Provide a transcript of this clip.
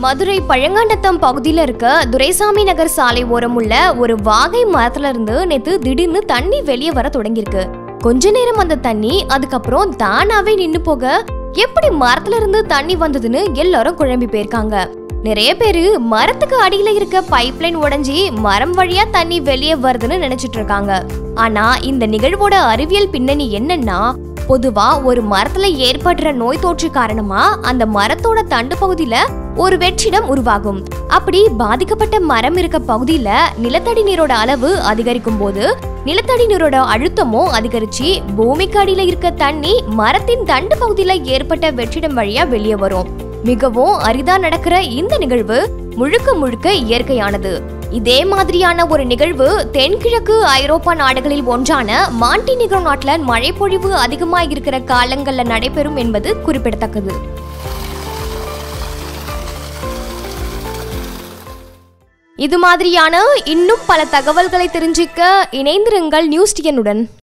மதுரை பழங்காண்டத்தம் பகுதியில் இருக்க துரைசாமி நகர் சாலை ஓரம் உள்ள ஒரு வாகை மரத்துல இருந்து நேத்து திடீர்னு தண்ணி வெளியே வர தொடங்கியிருக்கு கொஞ்ச நேரம் அந்த தண்ணி அதுக்கப்புறம் தானாவே நின்னு போக எப்படி மரத்துல இருந்து தண்ணி வந்ததுன்னு எல்லாரும் குழம்பி போயிருக்காங்க நிறைய பேரு மரத்துக்கு அடியில இருக்க பைப்லைன் உடைஞ்சி மரம் வழியா தண்ணி வெளியே வருதுன்னு நினைச்சிட்டு இருக்காங்க ஆனா இந்த நிகழ்வோட அறிவியல் பின்னணி என்னன்னா பொதுவா ஒரு மரத்துல ஏற்படுற நோய் தொற்று காரணமா அந்த மரத்தோட தண்டு பகுதியில ஒரு வெற்றிடம் உருவாகும் அப்படி பாதிக்கப்பட்ட மரம் இருக்க பகுதியில நிலத்தடி நீரோட அளவு அதிகரிக்கும் போது நிலத்தடி நீரோட அழுத்தமும் அதிகரிச்சு பூமிக்கு அடியில இருக்க தண்ணி மரத்தின் தண்டு பகுதியில ஏற்பட்ட வெற்றிடம் வழியா வெளியே வரும் மிகவும் அரிதா நடக்கிற இந்த நிகழ்வு முழுக்க முழுக்க இயற்கையானது இதே மாதிரியான ஒரு நிகழ்வு தென்கிழக்கு ஐரோப்பா நாடுகளில் ஒன்றான மாண்டினிகரோ நாட்டுல மழைப்பொழிவு அதிகமாக இருக்கிற காலங்கள்ல நடைபெறும் என்பது குறிப்பிடத்தக்கது இது மாதிரியான இன்னும் பல தகவல்களை தெரிஞ்சுக்க இணைந்திருங்கள் நியூஸ் டியனுடன்